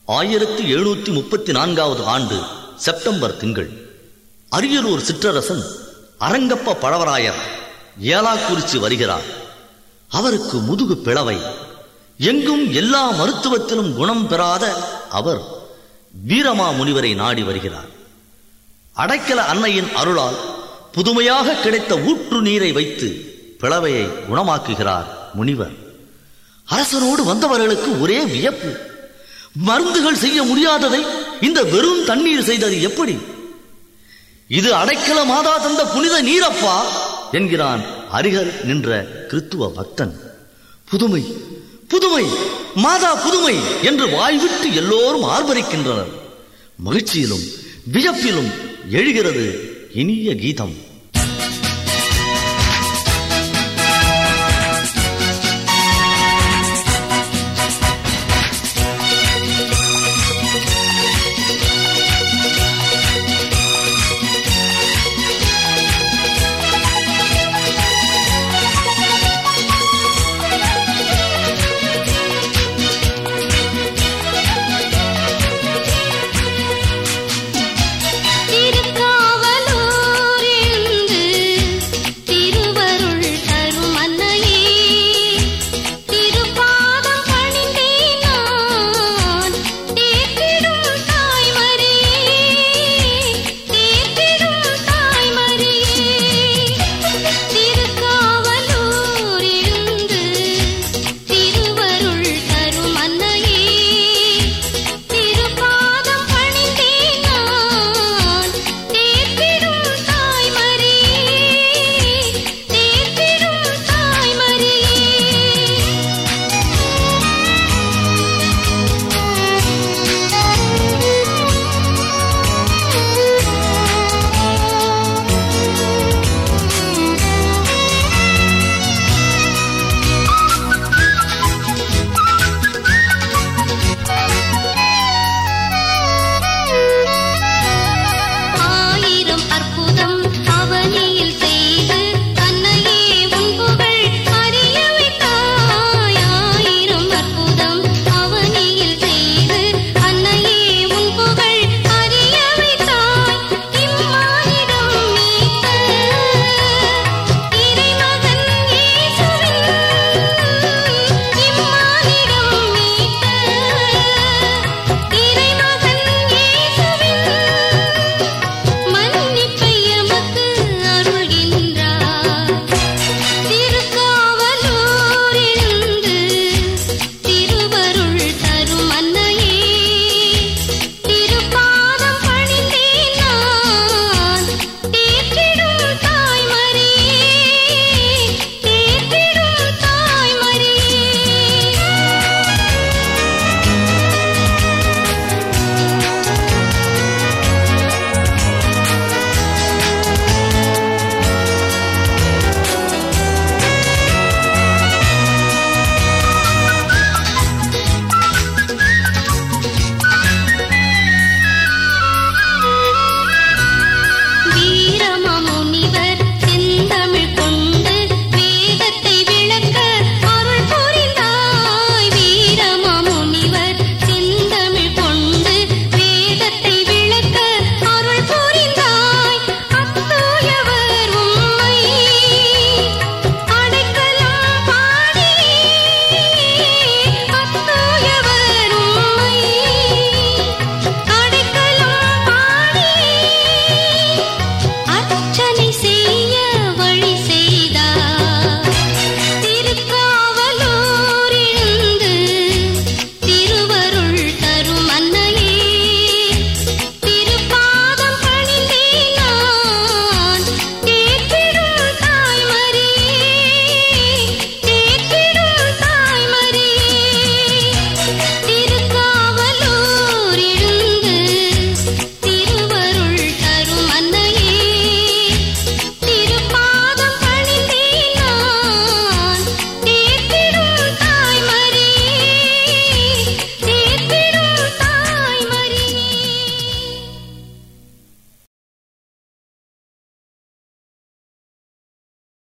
ஆயிரத்தி எழுநூத்தி முப்பத்தி நான்காவது ஆண்டு செப்டம்பர் திங்கள் அரியலூர் சிற்றரசன் அரங்கப்ப பழவராயர் ஏலாக்குறிச்சி வருகிறார் அவருக்கு முதுகு பிளவை எங்கும் எல்லா மருத்துவத்திலும் குணம் பெறாத அவர் வீரமா முனிவரை நாடி வருகிறார் அடைக்கல அன்னையின் அருளால் புதுமையாக கிடைத்த ஊற்று நீரை வைத்து பிளவையை குணமாக்குகிறார் முனிவர் அரசனோடு வந்தவர்களுக்கு ஒரே வியப்பு மருந்துகள் செய்ய முடியாததை இந்த வெறும் தண்ணீர் செய்தது எப்படி இது அடைக்கல மாதா தந்த புனித நீரப்பா என்கிறான் அருகர் நின்ற கிறித்துவ பக்தன் புதுமை புதுமை மாதா புதுமை என்று வாய்விட்டு எல்லோரும் ஆர்ப்பரிக்கின்றனர் மகிழ்ச்சியிலும் வியப்பிலும் எழுகிறது இனிய கீதம்